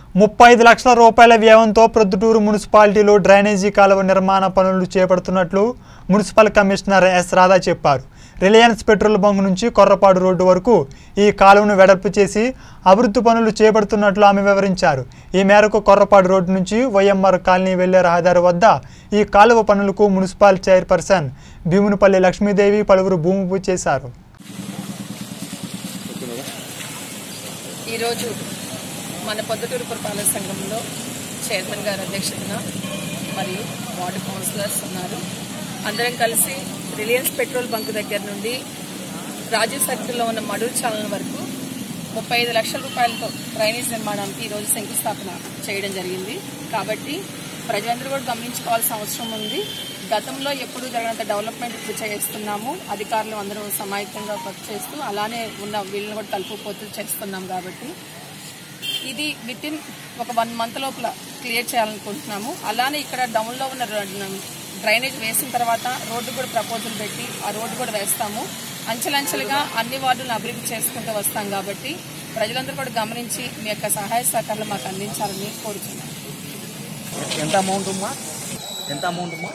ముప్పై ఐదు లక్షల రూపాయల వ్యయంతో ప్రొద్దుటూరు మున్సిపాలిటీలో డ్రైనేజీ కాలువ నిర్మాణ పనులు చేపడుతున్నట్లు మున్సిపల్ కమిషనర్ ఎస్ రాధా చెప్పారు రిలయన్స్ పెట్రోల్ బంక్ నుంచి కొర్రపాడు రోడ్డు వరకు ఈ కాలువను వెడల్పు చేసి అభివృద్ధి పనులు చేపడుతున్నట్లు ఆమె వివరించారు ఈ మేరకు కొర్రపాడు రోడ్డు నుంచి వైఎంఆర్ కాలనీ వెళ్లే రహదారి వద్ద ఈ కాలువ పనులకు మున్సిపల్ చైర్పర్సన్ భీమునిపల్లి లక్ష్మీదేవి పలువురు భూమి పూజ చేశారు ఈరోజు మన పొద్దుటూరు పురపాలక సంఘంలో చైర్మన్ గారి అధ్యక్షతన మరియు వార్డు కౌన్సిలర్స్ ఉన్నారు అందరం కలిసి రిలయన్స్ పెట్రోల్ బంక్ దగ్గర నుండి రాజీవ్ సర్కిల్లో ఉన్న మడూరు చాలన వరకు ముప్పై ఐదు లక్షల రూపాయలతో డ్రైనేజ్ నిర్మాణానికి ఈరోజు శంకుస్థాపన చేయడం జరిగింది కాబట్టి ప్రజలందరూ కూడా గమనించుకోవాల్సిన అవసరం ఉంది గతంలో ఎప్పుడు జరిగినంత డెవలప్మెంట్ ఇప్పుడు చేస్తున్నాము అధికారులు అందరూ సమాయత్తంగా వర్క్ చేస్తూ అలానే ఉన్న వీళ్ళని కూడా కలుపుపోతూ చేస్తున్నాం కాబట్టి ఇది విత్ ఇన్ ఒక వన్ మంత్ లోపల క్లియర్ చేయాలనుకుంటున్నాము అలానే ఇక్కడ డౌన్లో ఉన్న ర- డ్రైనేజ్ వేసిన తర్వాత రోడ్డు కూడా ప్రపోజల్ పెట్టి ఆ రోడ్డు కూడా వేస్తాము అంచెలంచెలుగా అన్ని వార్డులను అభివృద్ధి చేసుకుంటూ వస్తాం కాబట్టి ప్రజలందరూ కూడా గమనించి మీ యొక్క సహాయ సహకారాలు మాకు అందించాలని కోరుతున్నాను ఎంత అమౌంట్ అమ్మా ఎంత అమౌంట్ అమ్మా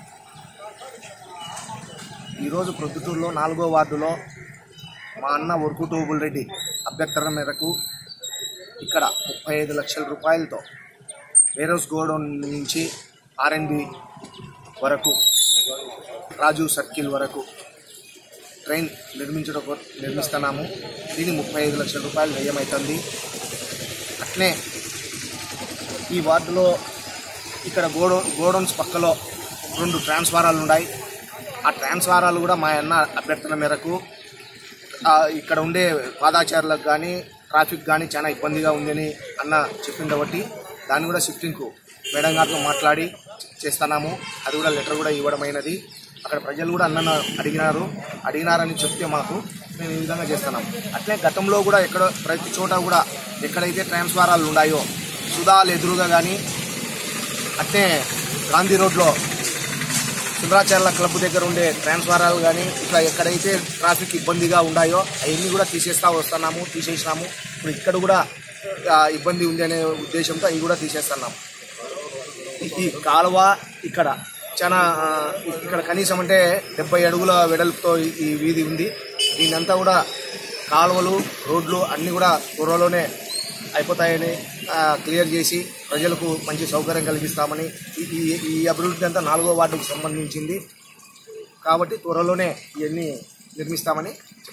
ఈరోజు ప్రొద్దుటూరులో నాలుగో వార్డులో మా అన్న వర్కు టూబుల్ రెడ్డి అభ్యర్థన మేరకు ఇక్కడ ముప్పై ఐదు లక్షల రూపాయలతో వేరోస్ గోడౌన్ నుంచి ఆర్ఎన్బి వరకు రాజు సర్కిల్ వరకు ట్రైన్ నిర్మించడం నిర్మిస్తున్నాము దీని ముప్పై ఐదు లక్షల రూపాయలు వ్యయమవుతుంది అట్నే ఈ వార్డులో ఇక్కడ గోడౌ గోడౌన్స్ పక్కలో రెండు ట్రాన్స్ఫారాలు ఉన్నాయి ఆ ట్రాన్స్ఫారాలు కూడా మా అన్న అభ్యర్థన మేరకు ఆ, ఇక్కడ ఉండే పాదాచారులకు కానీ ట్రాఫిక్ కానీ చాలా ఇబ్బందిగా ఉందని అన్న చెప్పింది కాబట్టి దాన్ని కూడా షిఫ్టింగ్కు మేడం గారితో మాట్లాడి చేస్తున్నాము అది కూడా లెటర్ కూడా ఇవ్వడమైనది అక్కడ ప్రజలు కూడా అన్న అడిగినారు అడిగినారని చెప్తే మాకు మేము ఈ విధంగా చేస్తున్నాం అట్లే గతంలో కూడా ఎక్కడ ప్రతి చోట కూడా ఎక్కడైతే ట్రాన్స్ఫారాలు ఉన్నాయో సుధాలు ఎదురుగా కానీ అట్నే గాంధీ రోడ్లో సుందరాచార్ల క్లబ్ దగ్గర ఉండే ట్రాన్స్ఫారాలు కానీ ఇట్లా ఎక్కడైతే ట్రాఫిక్ ఇబ్బందిగా ఉన్నాయో అవన్నీ కూడా తీసేస్తా వస్తున్నాము తీసేసినాము ఇప్పుడు ఇక్కడ కూడా ఆ, ఇబ్బంది ఉంది అనే ఉద్దేశంతో అవి కూడా తీసేస్తున్నాము ఈ- ఈ కాలువ ఇక్కడ చాలా ఆ, ఇక్కడ కనీసం అంటే డెబ్బై అడుగుల వెడల్పుతో ఈ- ఈ వీధి ఉంది దీనంతా కూడా కాలువలు రోడ్లు అన్నీ కూడా త్వరలోనే అయిపోతాయని ఆ, క్లియర్ చేసి ప్రజలకు మంచి సౌకర్యం కలిగిస్తామని ఈ- ఈ ఈ అభివృద్ధి అంతా నాలుగో వార్డుకు సంబంధించింది కాబట్టి త్వరలోనే ఇవన్నీ నిర్మిస్తామని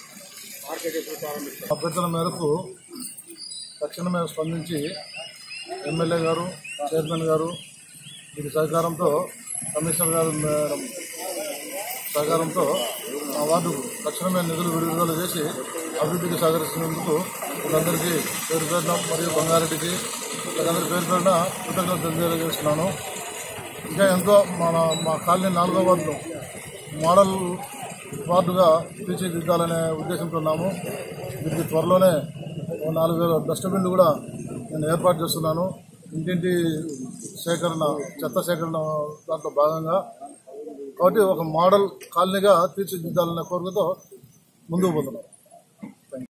అభ్యర్థన మేరకు తక్షణమే స్పందించి ఎమ్మెల్యే గారు చైర్మన్ గారు వీరి సహకారంతో కమిషనర్ గారు మేడం సహకారంతో మా వార్డుకు తక్షణమే నిధులు విడుదల చేసి అభివృద్ధికి సహకరిస్తున్నందుకు వీళ్ళందరికీ పేరు పేరున మరియు బంగారెడ్డికి వీళ్ళందరి పేరు పేరున కృతజ్ఞతలు తెలియజేస్తున్నాను ఇంకా ఎంతో మన మా కాలనీ నాలుగో వార్డులో మోడల్ వార్డుగా తీర్చిదిద్దాలనే ఉద్దేశంతో ఉన్నాము దీనికి త్వరలోనే ఓ నాలుగు వేల డస్ట్బిన్లు కూడా నేను ఏర్పాటు చేస్తున్నాను ఇంటింటి సేకరణ చెత్త సేకరణ దాంట్లో భాగంగా కాబట్టి ఒక మోడల్ కాలనీగా తీర్చిదిద్దాలనే కోరికతో ముందుకు పోతున్నాం